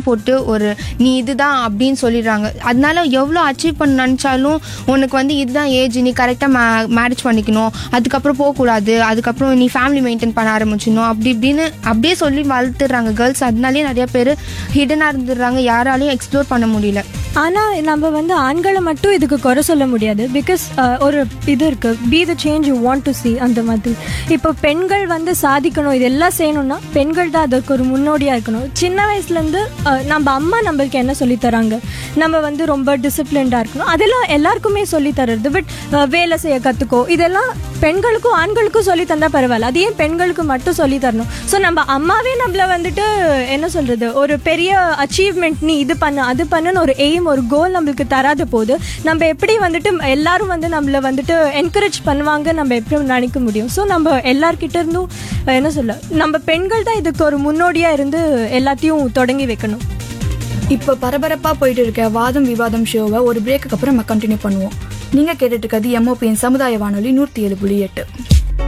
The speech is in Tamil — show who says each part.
Speaker 1: போட்டு ஒரு நீ இதுதான் அப்படின்னு சொல்லிடுறாங்க அதனால எவ்வளோ அச்சீவ் பண்ண நினச்சாலும் உனக்கு வந்து இதுதான் ஏஜ் நீ கரெக்டாக மே மேரேஜ் பண்ணிக்கணும் அதுக்கப்புறம் போகக்கூடாது அதுக்கப்புறம் நீ ஃபேமிலி மெயின்டைன் பண்ண ஆரம்பிச்சிடணும் அப்படி இப்படின்னு அப்படியே சொல்லி வளர்த்துடுறாங்க கேர்ள்ஸ் அதனாலே நிறைய பேர் ஹிடனாக இருந்துடுறாங்க யாராலையும் எக்ஸ்ப்ளோர் பண்ண முடியல
Speaker 2: ஆனால் நம்ம வந்து ஆண்களை மட்டும் இதுக்கு குறை சொல்ல முடியாது பிகாஸ் ஒரு இது இருக்கு be the change you want to see அந்த மாதிரி இப்போ பெண்கள் வந்து சாதிக்கணும் இது எல்லாம் செய்யணும்னா பெண்கள் தான் அதுக்கு ஒரு முன்னோடியாக இருக்கணும் சின்ன வயசுலேருந்து நம்ம அம்மா நம்மளுக்கு என்ன சொல்லி தராங்க நம்ம வந்து ரொம்ப டிசிப்ளின்டாக இருக்கணும் அதெல்லாம் எல்லாருக்குமே சொல்லி தர்றது பட் வேலை செய்ய கற்றுக்கோ இதெல்லாம் பெண்களுக்கும் ஆண்களுக்கும் சொல்லி தந்தா பரவாயில்ல அது ஏன் பெண்களுக்கு மட்டும் சொல்லி தரணும் ஸோ நம்ம அம்மாவே நம்மள வந்துட்டு என்ன சொல்றது ஒரு பெரிய அச்சீவ்மெண்ட் நீ இது பண்ணு அது பண்ணுன்னு ஒரு எய்ம் ஒரு கோல் நம்மளுக்கு தராத போது நம்ம எப்படி வந்துட்டு எல்லாரும் வந்து நம்மள வந்துட்டு என்கரேஜ் பண்ணுவாங்க நம்ம எப்படி நினைக்க முடியும் ஸோ நம்ம எல்லார்கிட்ட இருந்தும் என்ன சொல்ல நம்ம பெண்கள் தான் இதுக்கு ஒரு முன்னோடியா இருந்து எல்லாத்தையும் தொடங்கி வைக்கணும்
Speaker 3: இப்போ பரபரப்பா போயிட்டு இருக்க வாதம் விவாதம் ஷோவை ஒரு பிரேக்குக்கு அப்புறம் நம்ம கண்டினியூ பண்ணுவோம் நீங்க கேட்டுட்டு இருக்கிறது எம்ஓபியின் சமுதாய வானொலி நூற்றி ஏழு புள்ளி எட்டு